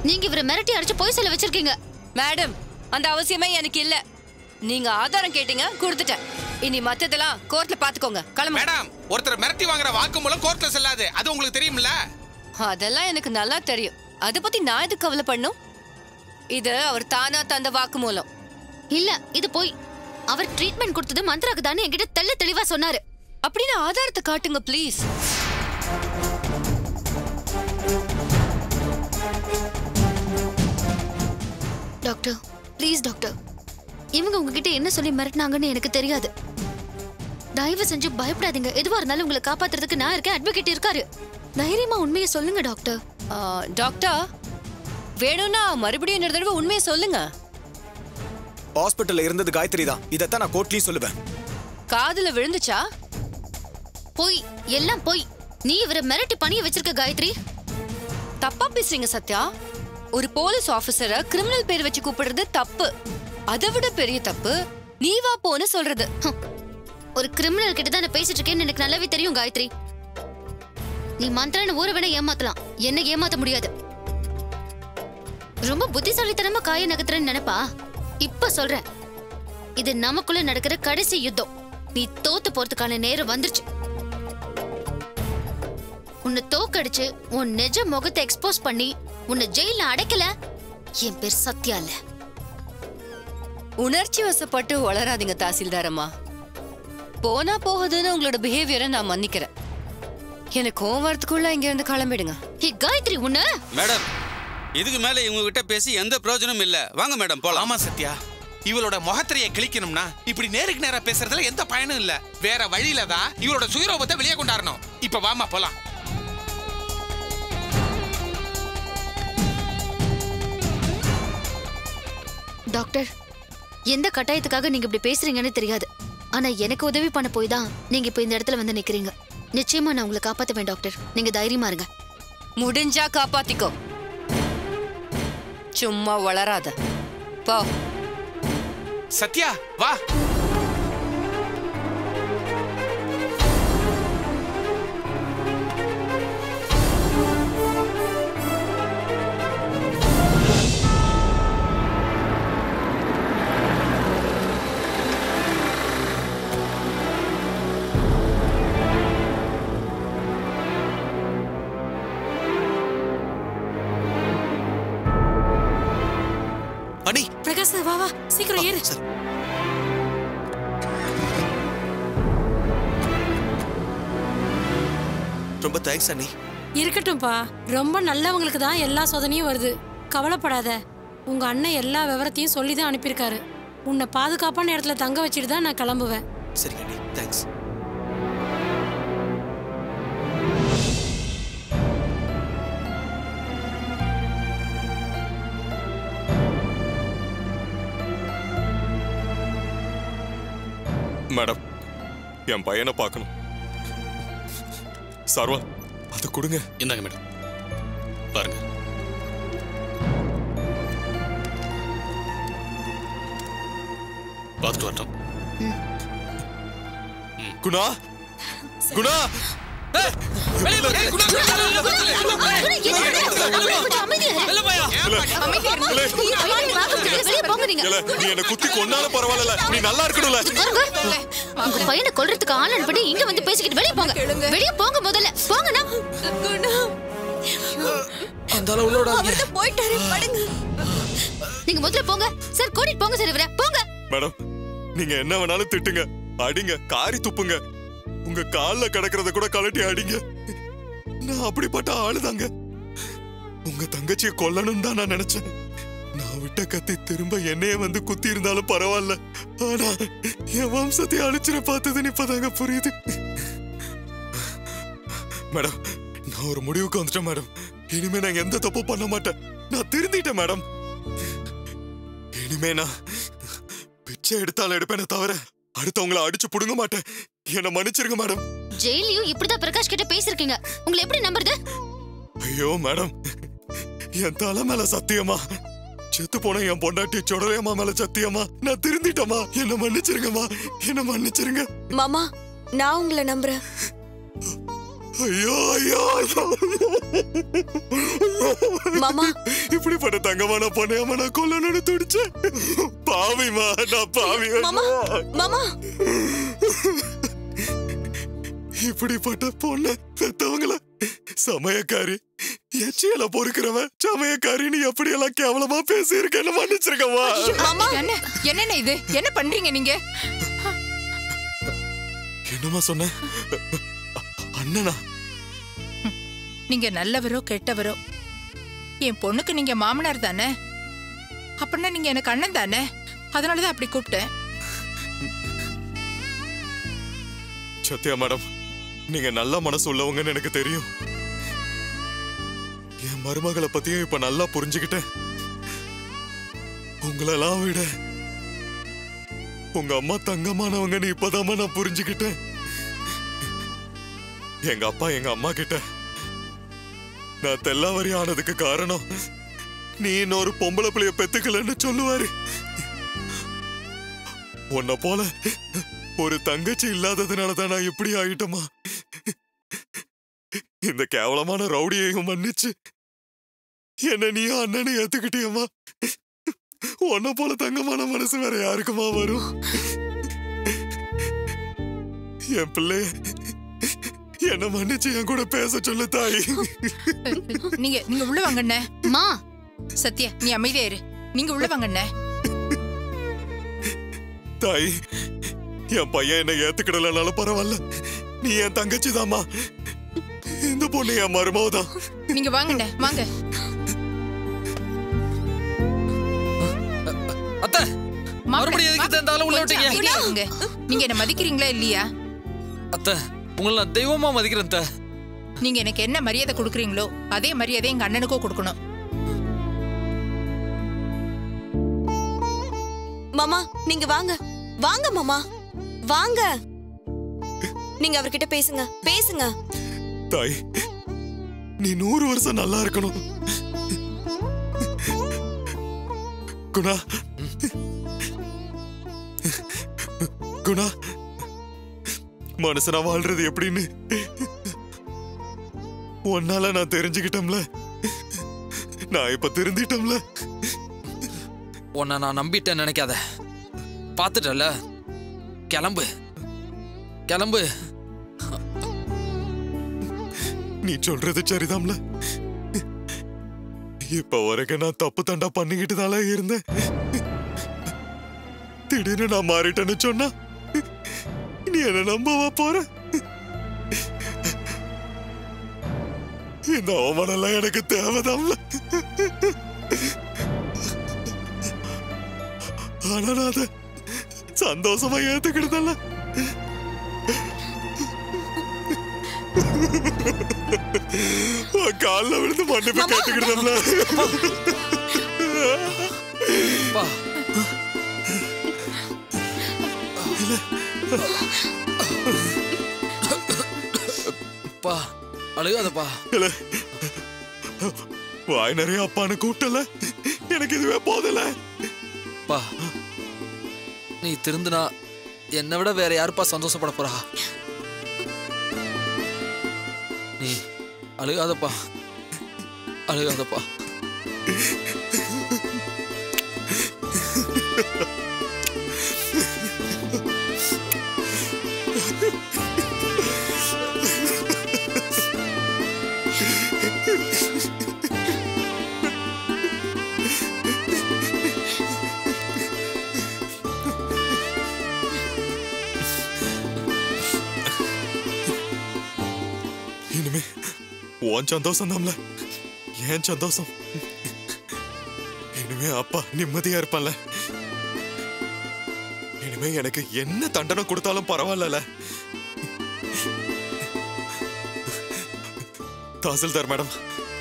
நீங்க இவரை மிரட்டி அடிச்சு போய் சொல்ல வச்சிருக்கீங்க மேடம் அந்த அவசியமே எனக்கு இல்ல நீங்க ஆதாரம் கேட்டீங்க கொடுத்துட்டேன் இனி மத்ததெல்லாம் கோர்ட்ல பாத்துக்கோங்க கிளம்பு மேடம் ஒருத்தர் மிரட்டி வாங்குற வாக்குமூலம் கோர்ட்ல செல்லாது அது உங்களுக்கு தெரியும்ல அதெல்லாம் எனக்கு நல்லா தெரியும் அத பத்தி நான் எதுக்கு கவலை பண்ணும் இது அவர் தானா தந்த வாக்குமூலம் இல்ல இது போய் அவர் ட்ரீட்மெண்ட் கொடுத்தது மந்த்ராக்கு தானே என்கிட்ட தெள்ள தெளிவா சொன்னாரு அப்படின்னு ஆதாரத்தை காட்டுங்க ப்ளீஸ் டாக்டர் ப்ளீஸ் டாக்டர் இவங்க உங்ககிட்ட என்ன சொல்லி மிரட்டினாங்கன்னு எனக்கு தெரியாது தயவு செஞ்சு பயப்படாதீங்க எதுவா இருந்தாலும் உங்களை காப்பாத்துறதுக்கு நான் இருக்கேன் அட்வொகேட் இருக்காரு தைரியமா உண்மையை சொல்லுங்க டாக்டர் டாக்டர் வேணும்னா மறுபடியும் இன்னொரு தடவை உண்மையை சொல்லுங்க ஹாஸ்பிட்டல்ல இருந்தது காயத்ரி தான் இதைத்தான் நான் கோர்ட்லயும் சொல்லுவேன் காதுல விழுந்துச்சா போய் எல்லாம் போய் நீ இவரை மிரட்டி பணிய வச்சிருக்க காயத்ரி தப்பா பேசுறீங்க சத்யா ஒரு போலீஸ் ஆபீசரை கிரிமினல் பேர் வச்சு கூப்பிடுறது தப்பு அதை விட பெரிய தப்பு நீ வா போன்னு சொல்றது ஹம். ஒரு கிரிமினல் கிட்ட தான் நான் பேசிட்டு இருக்கேன்னு எனக்கு நல்லாவே தெரியும் காயத்ரி நீ மந்திரன்னு ஊரை வேணா ஏமாத்தலாம் என்ன ஏமாத்த முடியாது ரொம்ப புத்திசாலித்தனமா காய நகர்த்துறேன்னு நினைப்பா இப்ப சொல்றேன் இது நமக்குள்ள நடக்கிற கடைசி யுத்தம் நீ தோத்து போறதுக்கான நேரம் வந்துருச்சு உன்னை தோக்கடிச்சு உன் நிஜ முகத்தை எக்ஸ்போஸ் பண்ணி உன்னை ஜெயில அடைக்கல என் பேர் சத்யா இல்ல உணர்ச்சி வசப்பட்டு வளராதீங்க தாசில்தார் அம்மா போனா போகுதுன்னு உங்களோட பிஹேவியரை நான் மன்னிக்கிறேன் எனக்கு கோவம் வரதுக்குள்ள இங்க இருந்து கிளம்பிடுங்க ஹே காயத்ரி உன்ன மேடம் இதுக்கு மேல இவங்க கிட்ட பேசி எந்த பிரயோஜனமும் இல்ல வாங்க மேடம் போலாம் ஆமா சத்யா இவளோட முகத்திரைய கிழிக்கணும்னா இப்படி நேருக்கு நேரா பேசுறதுல எந்த பயனும் இல்ல வேற வழியில தான் இவளோட சுயரூபத்தை வெளியே கொண்டாடணும் இப்ப வாமா போலாம் டாக்டர் எந்த கட்டாயத்துக்காக நீங்க இப்படி பேசுறீங்கன்னு தெரியாது ஆனா எனக்கு உதவி பண்ண போய் தான் நீங்க இப்ப இந்த இடத்துல வந்து நிக்கிறீங்க நிச்சயமா நான் உங்களை காப்பாத்துவேன் டாக்டர் நீங்க தைரியமா இருங்க முடிஞ்சா காப்பாத்திக்கோ சும்மா வளராத போ சத்யா வா அனி பிரகாஷ் வா வா சீக்கிரம் ஏறு சரி. ரொம்ப தேங்க்ஸ் அண்ணி இருக்கட்டும்பா ரொம்ப நல்லவங்களுக்கு தான் எல்லா சோதனையும் வருது கவலைப்படாத உங்க அண்ணன் எல்லா விவரத்தையும் சொல்லி தான் அனுப்பியிருக்காரு உன்னை பாதுகாப்பான இடத்துல தங்க வச்சுட்டு தான் நான் கிளம்புவேன் சரிங்க அண்ணி தேங்க்ஸ் மேடம் என் பையனை பார்க்கணும் சர்வா அதை கொடுங்க இந்தாங்க மேடம் பாருங்க பார்த்துட்டு வரட்டும் குணா குணா கொஞ்சம் அமைதியா இரு. வெளியே போங்க நீங்க இல்ல நீ என்ன குத்தி கொண்டாலும் பரவாயில்ல நீ நல்லா இருக்கணும்ல பாருங்க. உங்க பையனை கொல்றதுக்கு ஆள் அனுப்பி இங்க வந்து பேசிக்கிட்டு வெளியே போங்க வெளியே போங்க முதல்ல போங்கண்ணா அந்த அளவு உள்ளோட நீங்க முதல்ல போங்க சார் கூட்டிட்டு போங்க சார் இவரை போங்க மேடம் நீங்க என்ன வேணாலும் திட்டுங்க அடிங்க காரி துப்புங்க உங்க கால்ல கிடக்கிறத கூட கழட்டி அடிங்க நான் அப்படிப்பட்ட ஆளுதாங்க உங்க தங்கச்சியை கொல்லணும்னு தான் நான் நினைச்சேன் நான் விட்ட கத்தி திரும்ப என்னைய வந்து குத்தி இருந்தாலும் பரவாயில்ல ஆனா என் வம்சத்தை அழிச்சிட பார்த்ததுன்னு இப்பதாங்க புரியுது மேடம் நான் ஒரு முடிவுக்கு வந்துட்டேன் மேடம் இனிமே நான் எந்த தப்பும் பண்ண மாட்டேன் நான் திருந்திட்டேன் மேடம் இனிமே நான் பிச்சை எடுத்தாலும் எடுப்பேனே தவிர அடுத்தவங்கள அடிச்சு புடுங்க மாட்டேன் என்ன மன்னிச்சிருங்க மேடம் ஜெயிலையும் இப்படிதான் பிரகாஷ் கிட்ட பேசிருக்கீங்க உங்களை எப்படி நம்புறது ஐயோ மேடம் என் தலை மேல சத்தியமா செத்து போன என் பொண்டாட்டி சுடலையம்மா மேல சத்தியமா நான் திருந்திட்டேமா என்ன மன்னிச்சிருங்கம்மா என்ன மன்னிச்சிருங்க மாமா நான் உங்களை நம்புறேன் ஐயோ ஐயோ ஐயோ மாமா இப்படிப்பட்ட தங்கமான பொண்ணையம்மா நான் கொல்லணும்னு துடிச்சேன் பாவிமா நான் பாவி மாமா மாமா இப்படிப்பட்ட பொண்ண பெத்தவங்கள சமயக்காரி எச்சியில பொறுக்கிறவன் சமயக்காரின்னு எப்படி எல்லாம் கேவலமா பேசியிருக்கேன்னு மன்னிச்சிருக்கவா மாமா என்ன என்னென்ன இது என்ன பண்றீங்க நீங்க என்னம்மா சொன்ன அண்ணனா நீங்க நல்லவரோ கெட்டவரோ என் பொண்ணுக்கு நீங்க மாமனார் தானே அப்படின்னா நீங்க எனக்கு அண்ணன் தானே அதனாலதான் அப்படி கூப்பிட்டேன் சத்யா மேடம் நீங்க நல்ல மனசு உள்ளவங்கன்னு எனக்கு தெரியும் என் மருமகளை பத்தியும் இப்ப நல்லா புரிஞ்சுக்கிட்டேன் உங்களெல்லாம் விட உங்க அம்மா தங்கமானவங்கன்னு இப்பதாம்மா நான் புரிஞ்சுக்கிட்டேன் எங்க அப்பா எங்க அம்மா கிட்ட நான் தெல்லாவரி ஆனதுக்கு காரணம் நீ இன்னொரு பொம்பளை பிள்ளைய பெத்துக்கலன்னு சொல்லுவாரு உன்னை போல ஒரு தங்கச்சி இல்லாததுனால தான் நான் இப்படி ஆயிட்டமா இந்த கேவலமான ரவுடியையும் மன்னிச்சு என்ன நீ அண்ணனை ஏத்துக்கிட்டியம்மா உன்னை போல தங்கமான மனசு வேற யாருக்குமா வரும் என் பிள்ளைய என்ன மன்னிச்சு என் கூட பேச சொல்லு தாய் நீங்க நீங்க உள்ள வாங்கண்ணே மா சத்யா நீ அமைதியா இரு நீங்க உள்ள வாங்கண்ணே தாய் என் பையன் என்ன ஏத்துக்கிடலனாலும் பரவாயில்ல நீ என் தங்கச்சி தாமா இந்த பொண்ணு என் மருமவதான் நீங்க வாங்கண்ணே வாங்க அத்தை மாப்பிள்ளை, மறுபடியும் எதுக்கு மாப்பிள்ளை, இந்த ஆளை உள்ள கொஞ்சம் விட்டீங்க? அமைதியா இருங்க. நீங்க என்ன மதிக்கிறீங்களா இல்லையா அத்தை உங்களை நான் தெய்வமா மதிக்கிறேன் அத்தை நீங்க எனக்கு என்ன மரியாதை கொடுக்குறீங்களோ அதே மரியாதை எங்க அண்ணனுக்கும் கொடுக்கணும் மாமா நீங்க வாங்க வாங்க மாமா வாங்க நீங்க அவர்கிட்ட பேசுங்க பேசுங்க தாய் நீ நூறு வருஷம் நல்லா இருக்கணும் குணா குணா மனுஷனா வாழ்றது எப்படின்னு உன்னால நான் தெரிஞ்சுக்கிட்டோம்ல நான் இப்ப திருந்திட்டோம்ல உன்னை நான் நம்பிட்டேன்னு நினைக்காத பார்த்துட்டல கிளம்பு கிளம்பு நீ சொல்றது சரிதான்ல இப்ப வரைக்கும் நான் தப்பு தண்டா பண்ணிக்கிட்டு தானே இருந்தேன் திடீர்னு நான் மாறிட்டேன்னு சொன்னா நீ என்ன நம்பவா போற இந்த அவமானம் எல்லாம் எனக்கு தேவைதான்ல ஆனா நான் அதை சந்தோஷமா ஏத்துக்கிட்டதல்ல உன் கால்ல விழுந்து மன்னிப்பு கேட்டுக்கிட்டோம்ல பா பா அழுகாதப்பா இல்ல வாய் நிறைய அப்பான்னு கூப்பிட்டல எனக்கு இதுவே போதல பா நீ திருந்துனா என்னை விட வேற யாருப்பா சந்தோஷப்பட போறா நீ அழுகாதப்பா அழுகாதப்பா இனிமே உன் சந்தோஷம் தான்ல ஏன் சந்தோஷம் இனிமே அப்பா நிம்மதியா இருப்பான்ல இனிமே எனக்கு என்ன தண்டனை கொடுத்தாலும் பரவாயில்லல தாசில்தார் மேடம்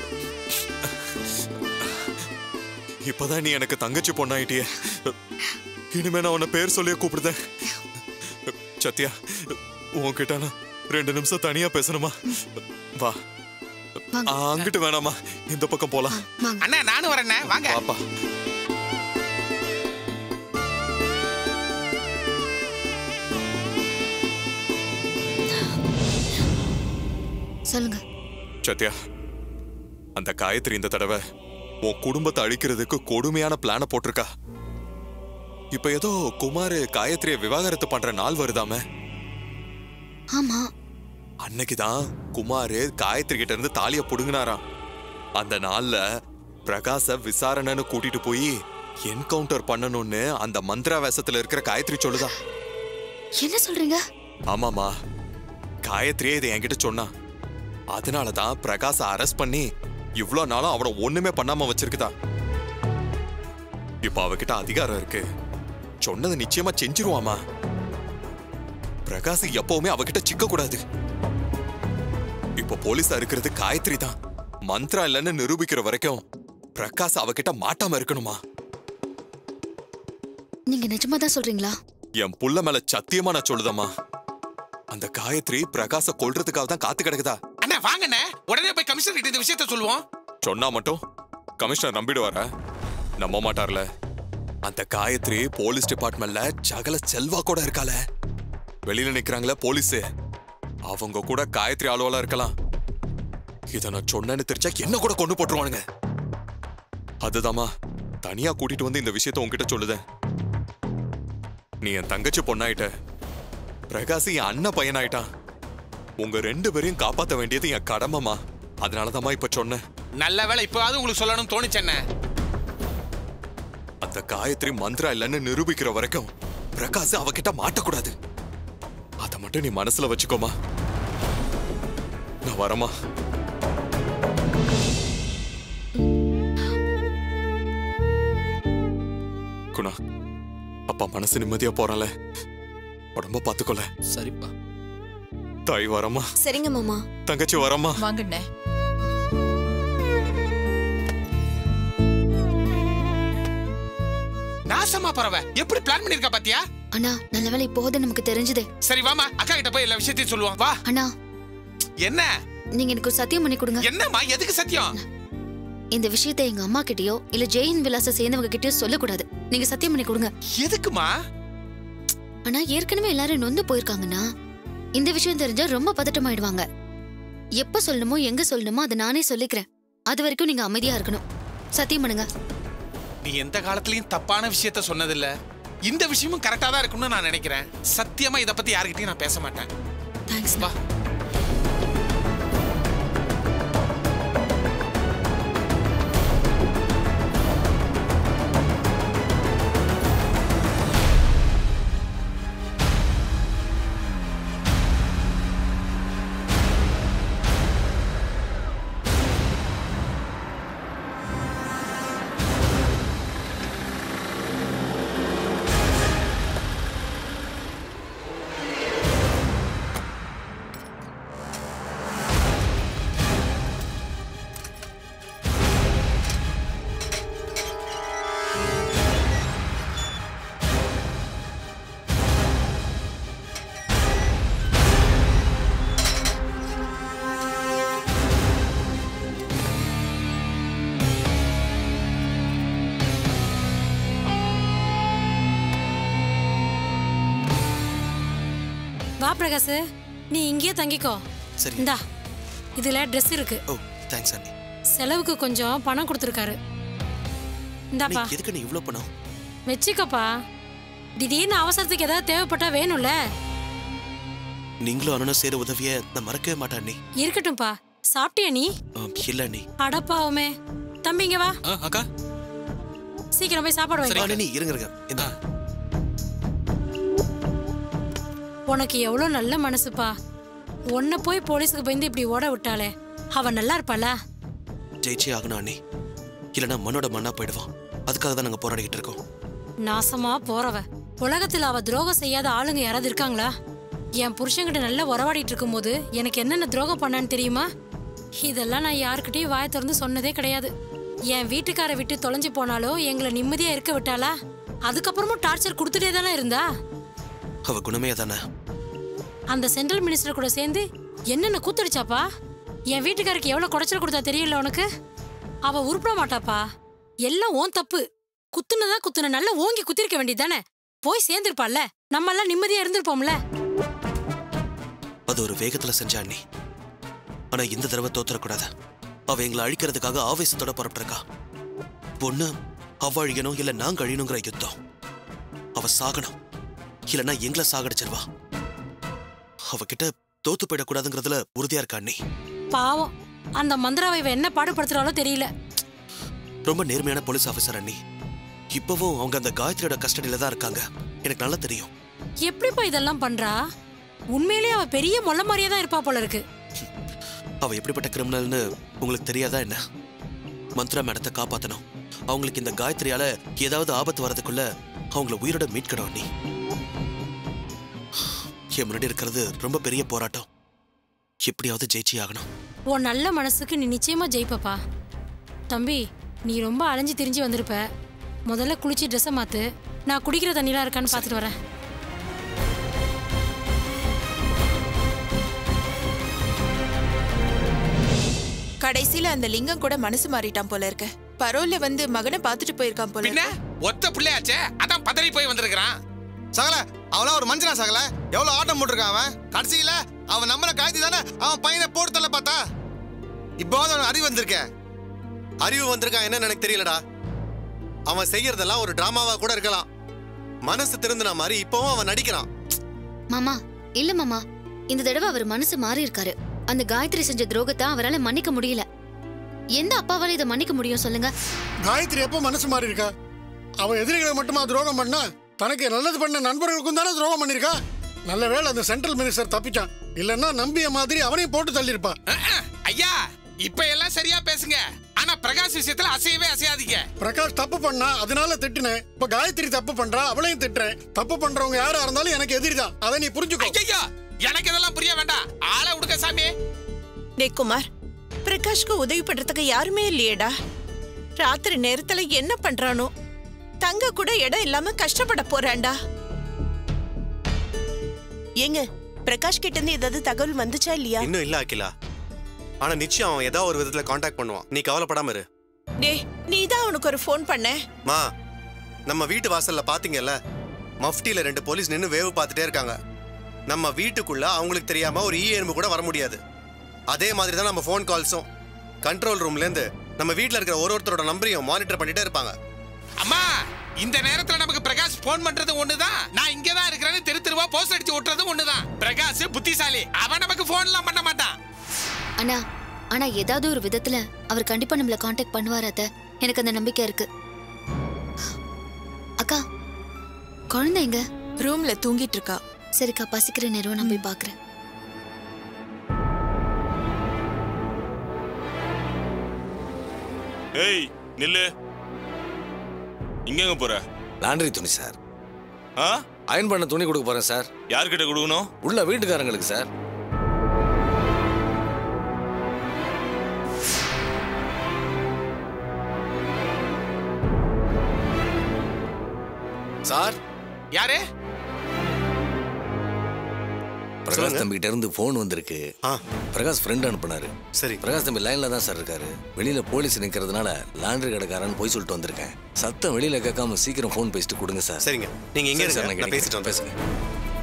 இப்பதான் நீ எனக்கு தங்கச்சி பொண்ணாயிட்டியே இனிமே நான் உன்னை பேர் சொல்லியே கூப்பிடுதேன் சத்யா உன்கிட்ட நான் ரெண்டு நிமிஷம் தனியா பேசணுமா வா வாங்க. ஆ, அங்கிட்டு வேணாமா இந்த பக்கம் போலாம் வாங்க அண்ணா நானும் வரேண்ணே வாங்க பாப்பா சொல்லுங்க சத்யா அந்த காயத்ரி இந்த தடவை உன் குடும்பத்தை அழிக்கிறதுக்கு கொடுமையான பிளான போட்டிருக்கா இப்ப ஏதோ குமார் காயத்ரிய விவாகரத்து பண்ற நாள் வருதாமே ஆமா அன்னைக்குதான் குமார் காயத்ரி கிட்ட இருந்து தாலிய புடுங்கினாராம் அந்த நாள்ல பிரகாச விசாரணைன்னு கூட்டிட்டு போய் என்கவுண்டர் பண்ணணும்னு அந்த மந்திரா வேஷத்துல இருக்கிற காயத்ரி சொல்லுதா என்ன சொல்றீங்க ஆமாமா காயத்ரியே இதை என்கிட்ட சொன்னா அதனாலதான் பிரகாச அரெஸ்ட் பண்ணி இவ்ளோ நாளும் அவனை ஒண்ணுமே பண்ணாம வச்சிருக்குதா இப்ப அவகிட்ட அதிகாரம் இருக்கு சொன்னதை நிச்சயமா செஞ்சிருவாமா பிரகாஷ் எப்பவுமே அவகிட்ட சிக்க கூடாது இப்ப போலீஸா இருக்கிறது காயத்ரி தான் மந்த்ரா இல்லைன்னு நிரூபிக்கிற வரைக்கும் பிரகாஷ் அவகிட்ட மாட்டாம இருக்கணுமா நீங்க நிஜமா தான் சொல்றீங்களா என் புள்ள மேல சத்தியமா நான் சொல்லுதம்மா அந்த காயத்ரி பிரகாச கொல்றதுக்காக தான் காத்து கிடக்குதா அண்ணா வாங்கண்ணே உடனே போய் கமிஷனர் கிட்ட இந்த விஷயத்த சொல்லுவோம் சொன்னா மட்டும் கமிஷனர் நம்பிடுவாரா நம்ப மாட்டார்ல அந்த காயத்ரி போலீஸ் டிபார்ட்மெண்ட்ல சகல செல்வா கூட இருக்கால வெளியில நிக்கிறாங்களே போலீஸ் அவங்க கூட காயத்ரி ஆளுவலா இருக்கலாம் இத நான் சொன்னேன்னு தெரிஞ்சா என்ன கூட கொண்டு போட்டுருவானுங்க அதுதாம்மா தனியா கூட்டிட்டு வந்து இந்த விஷயத்த உன்கிட்ட சொல்லுதேன் நீ என் தங்கச்சி பொண்ணாயிட்ட பிரகாஷ் என் அண்ணன் பையனாயிட்டான் உங்க ரெண்டு பேரையும் காப்பாத்த வேண்டியது என் கடமைமா அதனாலதாம்மா இப்ப சொன்னேன் நல்ல வேளை இப்போவாது உங்களுக்கு சொல்லணும் தோணுச்சண்ணே அந்த காயத்ரி மந்திரா இல்லைன்னு நிரூபிக்கிற வரைக்கும் பிரகாஷ் அவகிட்ட மாட்டக்கூடாது அத மட்டும் நீ மனசுல வச்சுக்கோமா நான் வரமா குணா அப்பா மனசு நிம்மதியா போறான்ல உடம்ப பாத்துக்கோல சரிப்பா தாய் வரமா சரிங்க மாமா தங்கச்சி வரமா வாங்கண்ணே நாசமா பறவ எப்படி பிளான் பண்ணிருக்கா பாத்தியா அண்ணா நல்ல வேளை இப்போது நமக்கு தெரிஞ்சதே சரி வாமா அக்கா கிட்ட போய் எல்லா விஷயத்தையும் சொல்லுவோம் வா அண்ணா என்ன நீங்க எனக்கு ஒரு சத்தியம் பண்ணி கொடுங்க என்னம்மா எதுக்கு சத்தியம் இந்த விஷயத்தை எங்க அம்மா கிட்டயோ இல்ல ஜெயின் விலாச சேர்ந்தவங்க கிட்டயோ சொல்லக்கூடாது நீங்க சத்தியம் பண்ணி கொடுங்க எதுக்குமா ஆனா ஏற்கனவே எல்லாரும் நொந்து போயிருக்காங்கன்னா இந்த விஷயம் தெரிஞ்சா ரொம்ப பதட்டமாயிடுவாங்க எப்ப சொல்லணுமோ எங்க சொல்லணுமோ அதை நானே சொல்லிக்கிறேன் அது வரைக்கும் நீங்க அமைதியா இருக்கணும் சத்தியம் பண்ணுங்க நீ எந்த காலத்துலயும் தப்பான விஷயத்த சொன்னதில்ல இந்த விஷயமும் கரெக்டா தான் இருக்கும்னு நான் நினைக்கிறேன் சத்தியமா இத பத்தி யார்கிட்டயும் நான் பேச மாட்டேன் தேங்க்ஸ் வா வா பிரகாஷ் நீ இங்கேயே தங்கிக்கோ சரி இந்தா இதுல ட்ரெஸ் இருக்கு ஓ தேங்க்ஸ் அண்ணி செலவுக்கு கொஞ்சம் பணம் கொடுத்துருக்காரு நீ இந்தாப்பா எதுக்கு நீ இவ்ளோ பணம் வச்சுக்கோப்பா திடீர்னு அவசரத்துக்கு ஏதாவது தேவைப்பட்டா வேணும்ல நீங்களும் அண்ணனும் சேர உதவிய நான் மறக்கவே மாட்டேன் அண்ணி இருக்கட்டும்பா சாப்பிட்டியா நீ ஆம், இல்ல அண்ணி அடப்பாவுமே தம்பி இங்க வா ஆ, அக்கா சீக்கிரம் போய் சாப்பாடு சரி வாங்கி அண்ணி இருங்க இருங்க இந்த உனக்கு எவ்வளவு நல்ல மனசுப்பா உன்னை போய் போலீஸுக்கு பயந்து இப்படி ஓட விட்டாளே அவ நல்லா இருப்பாளா ஜெயிச்சே ஆகணும் அண்ணி இல்லைன்னா மண்ணோட மண்ணா போயிடுவான் அதுக்காக தான் நாங்க போராடிக்கிட்டு இருக்கோம் நாசமா போறவ உலகத்துல அவ துரோகம் செய்யாத ஆளுங்க யாராவது இருக்காங்களா என் புருஷன்கிட்ட நல்லா உறவாடிட்டு இருக்கும்போது எனக்கு என்னென்ன துரோகம் பண்ணான்னு தெரியுமா இதெல்லாம் நான் யாருக்கிட்டையும் வாயை திறந்து சொன்னதே கிடையாது என் வீட்டுக்கார விட்டு தொலைஞ்சு போனாலோ எங்களை நிம்மதியா இருக்க விட்டாளா அதுக்கப்புறமும் டார்ச்சர் கொடுத்துட்டே தானே இருந்தா அவ குணமே தானே அந்த சென்ட்ரல் மினிஸ்டர் கூட சேர்ந்து என்னென்ன கூத்தடிச்சாப்பா என் வீட்டுக்காருக்கு எவ்வளவு குடைச்சல் கொடுத்தா தெரியல உனக்கு அவ உருப்பட மாட்டாப்பா எல்லாம் ஓன் தப்பு குத்துனதா குத்துன நல்லா ஓங்கி குத்திருக்க வேண்டியதானே போய் சேர்ந்திருப்பாள்ல நம்ம எல்லாம் நிம்மதியா இருந்திருப்போம்ல அது ஒரு வேகத்துல செஞ்ச அண்ணி ஆனா இந்த தடவை தோத்துறக்கூடாது அவ எங்களை அழிக்கிறதுக்காக ஆவேசத்தோட புறப்பட்டிருக்கா பொண்ணு அவ அழியணும் இல்ல நாங்க அழியணுங்கிற யுத்தம் அவ சாகணும் இல்லைன்னா எங்களை சாகடிச்சிருவா அவகிட்ட தோத்து போயிடக்கூடாதுங்கிறதுல உறுதியா இருக்கா அண்ணி பாவம் அந்த மந்திராவை இவ என்ன பாடுபடுத்துறாளோ தெரியல ரொம்ப நேர்மையான போலீஸ் ஆபீசர் அண்ணி இப்பவும் அவங்க அந்த காயத்ரியோட கஸ்டடியில தான் இருக்காங்க எனக்கு நல்லா தெரியும் எப்படிப்பா இதெல்லாம் பண்றா உண்மையிலேயே அவ பெரிய மொள்ள மாதிரியே தான் இருப்பா போல இருக்கு அவ எப்படிப்பட்ட கிரிமினல்னு உங்களுக்கு தெரியாதா என்ன மந்த்ரா மேடத்தை காப்பாத்தணும் அவங்களுக்கு இந்த காயத்ரியால ஏதாவது ஆபத்து வரதுக்குள்ள அவங்கள உயிரோட மீட்கணும் அண்ணி என் முன்னாடி இருக்கிறது ரொம்ப பெரிய போராட்டம் எப்படியாவது ஜெயிச்சி ஆகணும் உன் நல்ல மனசுக்கு நீ நிச்சயமா ஜெயிப்பப்பா தம்பி நீ ரொம்ப அலைஞ்சு திரிஞ்சு வந்திருப்ப முதல்ல குளிச்சு ட்ரெஸ்ஸை மாத்து நான் குடிக்கிற தண்ணிலாம் இருக்கான்னு பார்த்துட்டு வரேன் கடைசியில அந்த லிங்கம் கூட மனசு மாறிட்டான் போல இருக்க பரோல்ல வந்து மகனை பார்த்துட்டு போயிருக்கான் போல பின்ன ஒத்த பிள்ளையாச்சே அதான் பதறி போய் வந்திருக்கிறான் சகல அவளா ஒரு மஞ்சனா சகல எவ்வளவு ஆட்டம் போட்டிருக்கான் அவன் கடைசியில அவன் நம்மள காய்ச்சி தானே அவன் பையனை போட்டு தள்ள பார்த்தா இப்போது அவன் அறிவு வந்திருக்கேன் அறிவு வந்திருக்கான் என்னன்னு எனக்கு தெரியலடா அவன் செய்யறதெல்லாம் ஒரு டிராமாவா கூட இருக்கலாம் மனசு திருந்தின மாதிரி இப்பவும் அவன் நடிக்கிறான் மாமா இல்ல மாமா இந்த தடவை அவர் மனசு மாறி இருக்காரு அந்த காயத்ரி செஞ்ச துரோகத்தை அவரால மன்னிக்க முடியல எந்த அப்பாவால இதை மன்னிக்க முடியும் சொல்லுங்க காயத்ரி எப்போ மனசு மாறி இருக்கா அவ எதிரிகளை மட்டுமா துரோகம் பண்ணா தனக்கு நல்லது பண்ண நண்பர்களுக்கும் தானே துரோகம் பண்ணிருக்கா நல்ல வேளை அந்த சென்ட்ரல் மினிஸ்டர் தப்பிச்சான் இல்லன்னா நம்பிய மாதிரி அவனையும் போட்டு தள்ளியிருப்பா ஐயா இப்ப எல்லாம் சரியா பேசுங்க ஆனா பிரகாஷ் விஷயத்துல அசையவே அசையாதீங்க பிரகாஷ் தப்பு பண்ணா அதனால திட்டுனேன் இப்ப காயத்ரி தப்பு பண்றா அவளையும் திட்டுறேன் தப்பு பண்றவங்க யாரா இருந்தாலும் எனக்கு எதிரிதான் அதை நீ புரிஞ்சுக்கோ ஐயா எனக்கு இதெல்லாம் புரிய வேண்டாம் ஆளை விடுங்க சாமி டேய் குமார் பிரகாஷ்க்கு உதவி பண்றதுக்கு யாருமே இல்லையேடா ராத்திரி நேரத்துல என்ன பண்றானோ தங்க கூட இடம் இல்லாம கஷ்டப்பட போறான்டா ஏங்க பிரகாஷ் கிட்ட இருந்து ஏதாவது தகவல் வந்துச்சா இல்லையா இன்னும் இல்ல அகிலா ஆனா நிச்சயம் அவன் ஏதாவது ஒரு விதத்துல காண்டாக்ட் பண்ணுவான் நீ கவலைப்படாம இரு டேய் நீ தான் அவனுக்கு ஒரு ஃபோன் பண்ண மா நம்ம வீட்டு வாசல்ல பாத்தீங்கல்ல மஃப்டில ரெண்டு போலீஸ் நின்னு வேவு பார்த்துட்டே இருக்காங்க நம்ம வீட்டுக்குள்ள அவங்களுக்கு தெரியாம ஒரு ஈ எறும்பு கூட வர முடியாது அதே மாதிரி தான் நம்ம ஃபோன் கால்ஸும் கண்ட்ரோல் ரூம்ல இருந்து நம்ம வீட்ல இருக்கிற ஒரு ஒருத்தரோட நம்பரையும் மானிட்டர் பண்ணிட்டே இருப்பாங்க அம்மா இந்த நேரத்துல நமக்கு பிரகாஷ் போன் பண்றது ஒண்ணுதான் நான் இங்க தான் இருக்கிறேன்னு தெரு தெருவா போஸ்ட் அடிச்சு ஓட்டுறது ஒண்ணுதான் பிரகாஷ் புத்திசாலி அவன் நமக்கு போன் எல்லாம் பண்ண மாட்டான் அண்ணா ஆனா ஏதாவது ஒரு விதத்துல அவர் கண்டிப்பா நம்மள காண்டாக்ட் பண்ணுவார் அத்த எனக்கு அந்த நம்பிக்கை இருக்கு அக்கா குழந்தை எங்க ரூம்ல தூங்கிட்டு இருக்கா சரிக்கா பசிக்கிற நேரம் நான் போய் பாக்குறேன் ஏய் நில்லு இங்கங்க போற லாண்ட்ரி துணி சார் ஆ அயன் பண்ண துணி கொடுக்க போறேன் சார் யார்கிட்ட கொடுக்கணும் உள்ள வீட்டுக்காரங்களுக்கு சார் சார் யாரு பிரகாஷ் சொல்லுங்க. தம்பி கிட்ட இருந்து போன் வந்திருக்கு பிரகாஷ் ஃப்ரெண்ட் அனுப்புனாரு சரி பிரகாஷ் தம்பி லைன்ல தான் சார் இருக்காரு வெளியில போலீஸ் நிக்கிறதுனால லாண்ட்ரி கடைக்காரன் போய் சொல்லிட்டு வந்திருக்கேன் சத்தம் வெளியில கேட்காம சீக்கிரம் போன் பேசிட்டு கொடுங்க சார் சரிங்க நீங்க இங்க சரி சார், இருங்க நான் நான் பேசிட்டு கேட்கிறேன். வந்துடுறேன்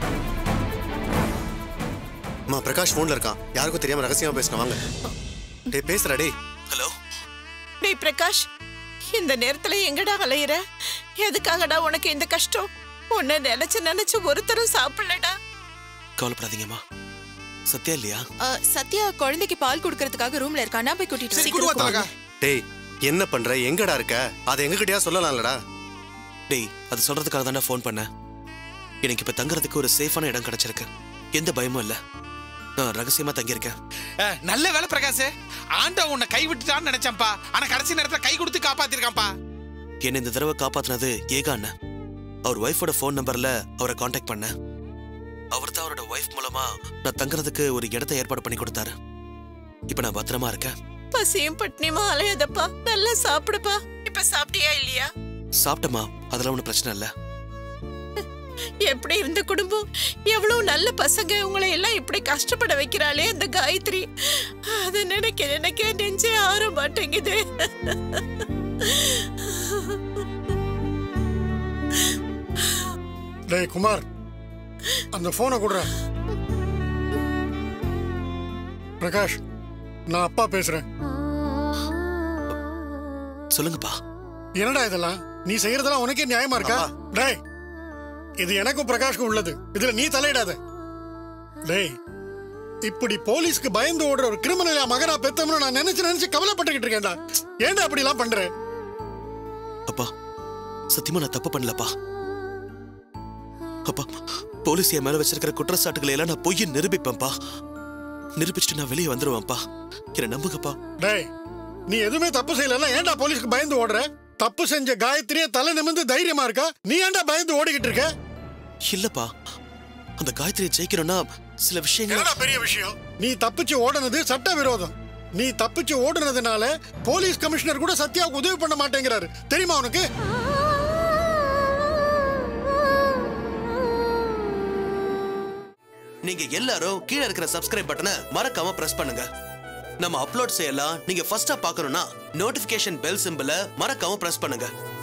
அம்மா பிரகாஷ் போன்ல இருக்கான் யாருக்கும் தெரியாம ரகசியமா பேசணும் வாங்க டேய் பேசுறா டேய் ஹலோ டேய் பிரகாஷ் இந்த நேரத்துல எங்கடா அலையிற எதுக்காகடா உனக்கு இந்த கஷ்டம் உன்னை நினைச்சு நினைச்சு ஒருத்தரும் சாப்பிடலடா கவலைப்படாதீங்கம்மா சத்யா இல்லையா சத்யா குழந்தைக்கு பால் கொடுக்கறதுக்காக ரூம்ல இருக்கா நான் போய் கூட்டிட்டு சரி வரேன். குடுவா சீக்கிரம் தலகா டேய் என்ன பண்ற எங்கடா இருக்க அதை எங்ககிட்டயா சொல்லலாம்லடா டேய் அது சொல்றதுக்காக தானே ஃபோன் பண்ணேன் எனக்கு இப்ப தங்குறதுக்கு ஒரு சேஃபான இடம் கிடைச்சிருக்கு எந்த பயமும் இல்ல நான் ரகசியமா தங்கியிருக்கேன் அஹ், நல்ல வேலை பிரகாஷ் ஆண்டவன் உன்னை கை விட்டுட்டான்னு நினைச்சேன்ப்பா ஆனா கடைசி நேரத்துல கை கொடுத்து காப்பாத்திருக்கான்ப்பா என்னை இந்த தடவை காப்பாத்துனது ஏகா அண்ணன் அவர் ஒய்ஃபோட ஃபோன் நம்பர்ல அவரை காண்டாக்ட் பண்ணேன் அவர் தான் அவரோட ஒய்ஃப் மூலமா நான் தங்குறதுக்கு ஒரு இடத்தை ஏற்பாடு பண்ணி கொடுத்தாரு இப்ப நான் பத்திரமா இருக்கேன் பசியும் பட்னியுமா அலையாதப்பா நல்லா சாப்பிடுப்பா இப்ப சாப்பிட்டியா இல்லையா சாப்பிட்டமா அதெல்லாம் ஒன்றும் பிரச்சனை இல்லை எப்படி இருந்த குடும்பம் எவ்வளவு நல்ல பசங்க உங்களை எல்லாம் இப்படி கஷ்டப்பட வைக்கிறாளே அந்த காயத்ரி அதை நினைக்க நினைக்க நெஞ்சே ஆற மாட்டேங்குது டேய் குமார் அந்த போனை கொடுற பிரகாஷ் நான் அப்பா பேசுறேன் சொல்லுங்கப்பா என்னடா இதெல்லாம் நீ செய்யறதெல்லாம் உனக்கே நியாயமா இருக்கா டேய் இது எனக்கும் பிரகாஷ்க்கும் உள்ளது இதுல நீ தலையிடாத டேய் இப்படி போலீஸ்க்கு பயந்து ஓடுற ஒரு கிரிமினல் மகனா பெத்தவனு நான் நினைச்சு நினைச்சு கவலைப்பட்டுக்கிட்டு இருக்கேன்டா ஏன்டா அப்படி எல்லாம் பண்ற அப்பா சத்தியமா நான் தப்பு பண்ணலப்பா அப்பா போலீஸ் என் மேல வச்சிருக்கிற குற்றச்சாட்டுகளை எல்லாம் நான் பொய்யை நிரூபிப்பேன்ப்பா நிரூபிச்சுட்டு நான் வெளியே வந்துருவேன்ப்பா என்ன நம்புங்கப்பா டேய் நீ எதுவுமே தப்பு செய்யலன்னா ஏன்டா போலீஸ்க்கு பயந்து ஓடுற தப்பு செஞ்ச காயத்ரியே தலை நிமிர்ந்து தைரியமா இருக்கா நீ ஏன்டா பயந்து ஓடிக்கிட்டு இருக்க இல்லப்பா அந்த காயத்ரியை ஜெயிக்கணும்னா சில விஷயங்கள் என்னடா பெரிய விஷயம் நீ தப்பிச்சு ஓடுனது சட்ட விரோதம் நீ தப்பிச்சு ஓடுனதுனால போலீஸ் கமிஷனர் கூட சத்யாவுக்கு உதவி பண்ண மாட்டேங்கிறாரு தெரியுமா உனக்கு நீங்க எல்லாரும் கீழே இருக்கிற சப்ஸ்கிரைப் பட்டனை மறக்காம பிரஸ் பண்ணுங்க நம்ம அப்லோட் செய்யலாம் நீங்க ஃபர்ஸ்டா பார்க்கணும்னா நோட்டிபிகேஷன் பெல் சிம்பிளை மறக்காம பிரஸ் பண்ணுங்க